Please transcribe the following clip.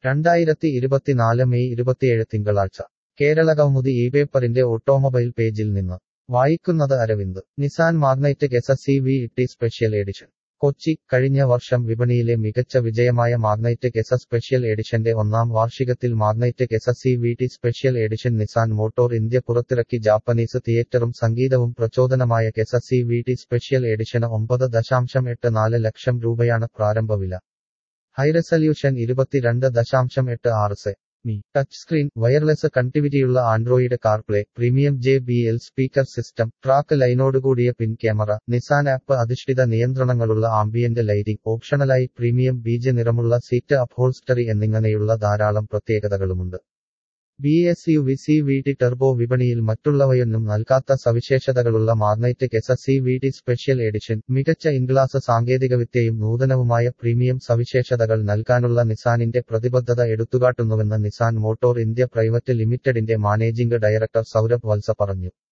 രണ്ടായിരത്തി ഇരുപത്തിനാല് മെയ് ഇരുപത്തിയേഴ് തിങ്കളാഴ്ച കേരള കൗമുദി ഈ പേപ്പറിന്റെ ഓട്ടോമൊബൈൽ പേജിൽ നിന്ന് വായിക്കുന്നത് Aravind Nissan Magnite S C V T special edition Kochi കഴിഞ്ഞ വർഷം വിപണിയിലെ മികച്ച വിജയമായ മാഗ്നൈറ്റ് എസ് സ്പെഷ്യൽ എഡിഷന്റെ ഒന്നാം വാർഷികത്തിൽ Magnite S C V T special edition Nissan motor India പുറത്തിറക്കി ജാപ്പനീസ് തിയേറ്ററും സംഗീതവും പ്രചോദനമായ S C V T special എഡിഷന് ഒമ്പത് ദശാംശം എട്ട് നാല് ലക്ഷം രൂപയാണ് പ്രാരംഭ വില ഹൈറെസല്യൂഷൻ ഇരുപത്തിരണ്ട് ദശാംശം എട്ട് ആറ് സെ മി ടച്ച് സ്ക്രീൻ വയർലെസ് കണക്ടിവിറ്റിയുള്ള Android CarPlay premium J B L speaker system track ലൈനോടുകൂടിയ പിൻ ക്യാമറ നിസാൻ ആപ്പ് അധിഷ്ഠിത നിയന്ത്രണങ്ങളുള്ള ആംബിയന്റ് ലൈറ്റിംഗ് ഓപ്ഷണലായി പ്രീമിയം ബീജ് നിറമുള്ള സീറ്റ് അപ്ഹോൾസ്റ്ററി എന്നിങ്ങനെയുള്ള ധാരാളം പ്രത്യേകതകളുമുണ്ട് B S U V C V T turbo വിപണിയിൽ മറ്റുള്ളവയൊന്നും നൽകാത്ത സവിശേഷതകളുള്ള Magnite S C V T special edition മികച്ച ഇൻഗ്ലാസ് സാങ്കേതികവിദ്യയും നൂതനവുമായ പ്രീമിയം സവിശേഷതകൾ നൽകാനുള്ള നിസാനിന്റെ പ്രതിബദ്ധത എടുത്തുകാട്ടുന്നുവെന്ന് നിസാൻ മോട്ടോർ ഇന്ത്യ പ്രൈവറ്റ് ലിമിറ്റഡിന്റെ മാനേജിംഗ് ഡയറക്ടർ സൗരഭ് വത്സ പറഞ്ഞു